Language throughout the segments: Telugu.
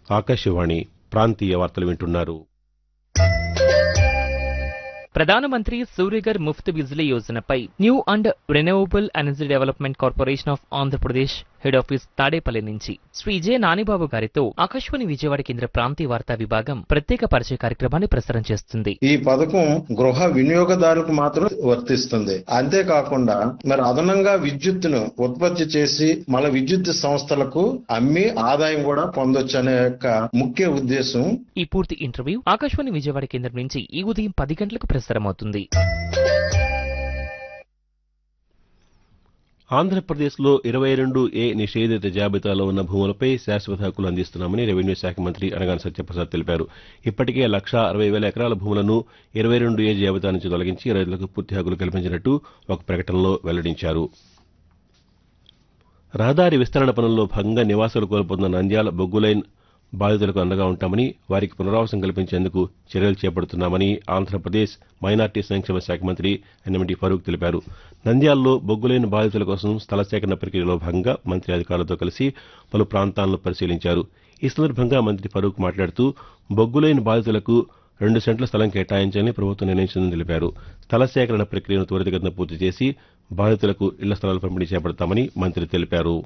ఆకాశవాణి ప్రాంతీయ వార్తలు వింటున్నారు ప్రధానమంత్రి Surya Ghar Muft Bijli యోజనపై new and renewable energy development corporation of Andhra Pradesh head office Tadepalli నుంచి శ్రీ జె నానిబాబు గారితో ఆకాశవాణి విజయవాడ కేంద్ర ప్రాంతీయ వార్తా విభాగం ప్రత్యేక పరిచయ కార్యక్రమాన్ని ప్రసారం చేస్తుంది ఈ పథకం గృహ వినియోగదారులకు మాత్రం వర్తిస్తుంది అంతేకాకుండా మరి అదనంగా విద్యుత్తును ఉత్పత్తి చేసి మళ్ళీ విద్యుత్ సంస్థలకు అమ్మి ఆదాయం కూడా పొందొచ్చు అనే యొక్క ముఖ్య ఉద్దేశం ఈ పూర్తి ఇంటర్వ్యూ ఆకాశవాణి విజయవాడ కేంద్రం నుంచి ఈ ఉదయం పది గంటలకు ప్రసారమవుతుంది ఆంధ్రప్రదేశ్లో ఇరవై రెండు ఏ నిషేధిత జాబితాలో ఉన్న భూములపై శాశ్వత హక్కులు అందిస్తున్నామని రెవెన్యూ శాఖ మంత్రి అనగాని సత్యప్రసాద్ తెలిపారు ఇప్పటికే లక్షా అరవై వేల ఎకరాల భూములను ఇరవై రెండు ఏ జాబితా నుంచి తొలగించి రైతులకు పూర్తి హక్కులు కల్పించినట్టు ఒక ప్రకటనలో వెల్లడించారు రహదారి విస్తరణ పనుల్లో భాగంగా నివాసాలు కోల్పోతున్న నంద్యాల బొగ్గులైన్ బాధితులకు అండగా ఉంటామని వారికి పునరావాసం కల్పించేందుకు చర్యలు చేపడుతున్నామని ఆంధ్రప్రదేశ్ మైనార్టీ సంక్షేమ శాఖ మంత్రి ఎన్ఎండి ఫరూక్ తెలిపారు నంద్యాలలో బొగ్గులైన బాధితుల కోసం స్థల సేకరణ ప్రక్రియలో భాగంగా మంత్రి అధికారులతో కలిసి పలు ప్రాంతాలను పరిశీలించారు ఈ సందర్భంగా మంత్రి ఫరూక్ మాట్లాడుతూ బొగ్గులైన బాధితులకు రెండు సెంట్ల స్థలం కేటాయించాలని ప్రభుత్వం నిర్ణయించిందని తెలిపారు స్థల సేకరణ ప్రక్రియను త్వరితగతిన పూర్తి చేసి బాధితులకు ఇళ్ల స్థలాలు పంపిణీ చేపడతామని మంత్రి తెలిపారు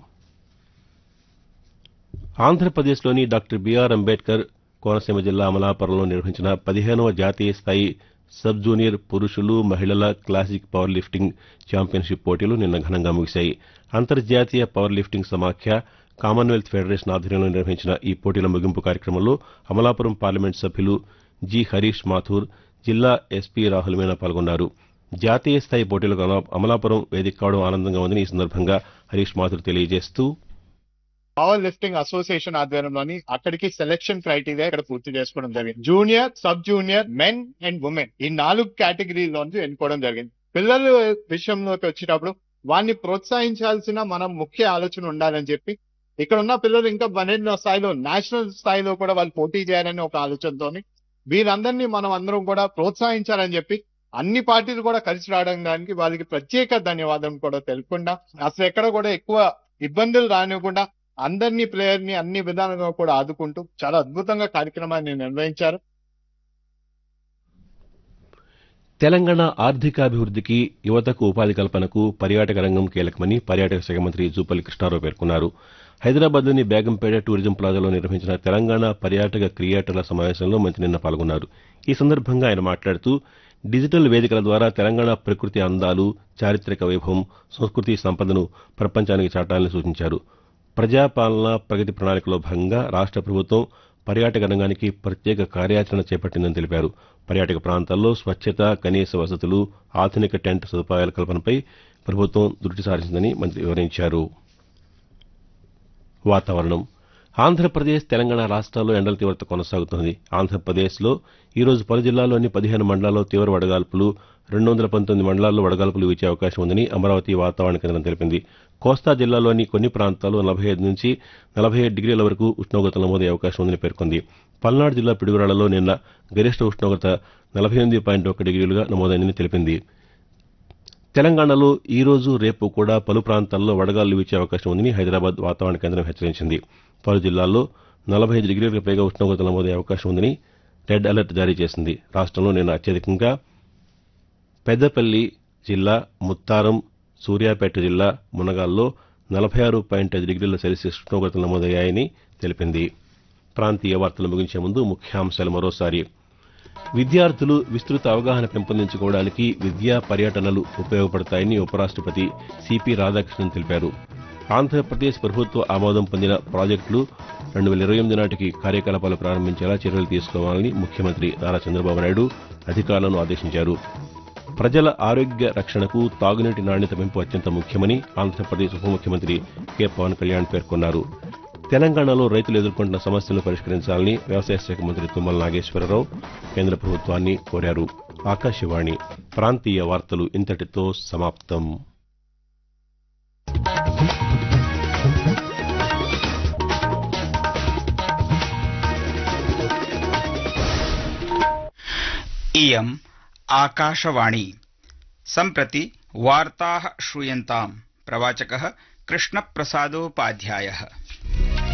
ఆంధ్రప్రదేశ్లోని డాక్టర్ బీఆర్ అంబేద్కర్ కోనసీమ జిల్లా అమలాపురంలో నిర్వహించిన పదిహేనవ జాతీయ స్థాయి సబ్ జూనియర్ పురుషులు మహిళల క్లాసిక్ పవర్ లిఫ్టింగ్ ఛాంపియన్షిప్ పోటీలు నిన్న ఘనంగా ముగిశాయి అంతర్జాతీయ పవర్ లిఫ్టింగ్ సమాఖ్య కామన్వెల్త్ ఫెడరేషన్ ఆధ్వర్యంలో నిర్వహించిన ఈ పోటీల ముగింపు కార్యక్రమంలో అమలాపురం పార్లమెంట్ సభ్యులు జి హరీష్ మాథూర్ జిల్లా ఎస్పీ రాహుల్ మీనా పాల్గొన్నారు జాతీయ స్థాయి పోటీలకు అమలా- అమలాపురం వేదిక కావడం ఆనందంగా ఉందని ఈ సందర్భంగా హరీష్ మాథూర్ తెలియజేస్తూ పవర్ లిఫ్టింగ్ అసోసియేషన్ ఆధ్వర్యంలోని అక్కడికి సెలక్షన్ క్రైటీరియా ఇక్కడ పూర్తి చేసుకోవడం జరిగింది junior sub junior men and women ఈ నాలుగు కేటగిరీలోంచి ఎన్నుకోవడం జరిగింది పిల్లల విషయంలోకి వచ్చేటప్పుడు వారిని ప్రోత్సహించాల్సిన మనం ముఖ్య ఆలోచన ఉండాలని చెప్పి ఇక్కడ ఉన్న పిల్లలు ఇంకా పన్నెండో స్థాయిలో నేషనల్ స్థాయిలో కూడా వాళ్ళు పోటీ చేయాలని ఒక ఆలోచనతోని వీరందరినీ మనం అందరం కూడా ప్రోత్సహించాలని చెప్పి అన్ని పార్టీలు కూడా కలిసి రావడం దానికి వాళ్ళకి ప్రత్యేక ధన్యవాదం కూడా తెలుపుకుండా అసలు ఎక్కడ కూడా ఎక్కువ ఇబ్బందులు రానివ్వకుండా అందరినీ ప్లేయర్ ని అన్ని విధాలుగా కూడా ఆదుకుంటూ చాలా అద్భుతంగా కార్యక్రమాన్ని నిర్వహించారు తెలంగాణ ఆర్థికాభివృద్ధికి యువతకు ఉపాధి కల్పనకు పర్యాటక రంగం కీలకమని పర్యాటక శాఖ మంత్రి జూపల్లి కృష్ణారావు పేర్కొన్నారు హైదరాబాద్లోని బేగంపేట టూరిజం ప్లాజాలో నిర్వహించిన తెలంగాణ పర్యాటక క్రియేటర్ల సమావేశంలో మంత్రి నిన్న పాల్గొన్నారు ఈ సందర్భంగా ఆయన మాట్లాడుతూ డిజిటల్ వేదికల ద్వారా తెలంగాణ ప్రకృతి అందాలు చారిత్రక వైభవం సంస్కృతి సంపదను ప్రపంచానికి చాటాలని సూచించారు ప్రజాపాలన ప్రగతి ప్రణాళికలో భాగంగా రాష్ట్ర ప్రభుత్వం పర్యాటక రంగానికి ప్రత్యేక కార్యాచరణ చేపట్టిందని తెలిపారు పర్యాటక ప్రాంతాల్లో స్వచ్ఛత కనీస వసతులు ఆధునిక టెంట్ సదుపాయాల కల్పనపై ప్రభుత్వం దృష్టి సారించిందని మంత్రి వివరించారు వాతావరణం ఆంధ్రప్రదేశ్ తెలంగాణ రాష్ట్రాల్లో ఎండల తీవ్రత కొనసాగుతోంది ఆంధ్రప్రదేశ్లో ఈ రోజు పలు జిల్లాల్లోని పదిహేను మండలాల్లో తీవ్ర వడగాల్పులు రెండు వందల పంతొమ్మిది మండలాల్లో వడగాల్పులు వీచే అవకాశం ఉందని అమరావతి వాతావరణ కేంద్రం తెలిపింది కోస్తా జిల్లాలోని కొన్ని ప్రాంతాల్లో నలభై ఐదు నుంచి నలభై ఏడు డిగ్రీల వరకు ఉష్ణోగ్రతలు నమోదయ్యే అవకాశం ఉందని పేర్కొంది పల్నాడు జిల్లా పిడుగురాళ్లలో నిన్న గరిష్ట ఉష్ణోగ్రత నలభై ఎనిమిది పాయింట్ ఒక డిగ్రీలుగా నమోదైందని తెలిపింది తెలంగాణలో ఈ రోజు రేపు కూడా పలు ప్రాంతాల్లో వడగాలు వీచే అవకాశం ఉందని హైదరాబాద్ వాతావరణ కేంద్రం హెచ్చరించింది పలు జిల్లాల్లో నలభై ఐదు డిగ్రీలకు పైగా ఉష్ణోగ్రతలు నమోదయ్యే అవకాశం ఉందని రెడ్ అలర్ట్ జారీ చేసింది రాష్ట్రంలో నిన్న అత్యధికంగా పెద్దపల్లి జిల్లా ముత్తారం సూర్యాపేట జిల్లా మునగాల్లో నలభై ఆరు పాయింట్ ఐదు డిగ్రీల సెల్సియస్ ఉష్ణోగ్రతలు నమోదయ్యాయని తెలిపింది ప్రాంతీయ వార్తలు ముగించే ముందు ముఖ్యాంశాలు మరోసారి విద్యార్థులు విస్తృత అవగాహన పెంపొందించుకోవడానికి విద్యా పర్యటనలు ఉపయోగపడతాయని ఉపరాష్టపతి సిపి రాధాకృష్ణన్ తెలిపారు ఆంధ్రప్రదేశ్ ప్రభుత్వ ఆమోదం పొందిన ప్రాజెక్టులు రెండు వేల ఇరవై ఎనిమిది నాటికి కార్యకలాపాలు ప్రారంభించేలా చర్యలు తీసుకోవాలని ముఖ్యమంత్రి నారా చంద్రబాబు నాయుడు అధికారులను ఆదేశించారు ప్రజల ఆరోగ్య రక్షణకు తాగునీటి నాణ్యత పెంపు అత్యంత ముఖ్యమని ఆంధ్రప్రదేశ్ ఉప ముఖ్యమంత్రి కె పవన్ కళ్యాణ్ పేర్కొన్నారు తెలంగాణలో రైతులు ఎదుర్కొంటున్న సమస్యలను పరిష్కరించాలని వ్యవసాయ శాఖ మంత్రి తుమ్మల నాగేశ్వరరావు కేంద్ర ప్రభుత్వాన్ని కోరారు ఆకాశవాణి ప్రాంతీయ వార్తలు ఇంతటితో సమాప్తం इयम् आकाशवाणी सम्प्रति वार्ताः श्रूयन्ताम् प्रवाचकः कृष्णप्रसादोपाध्यायः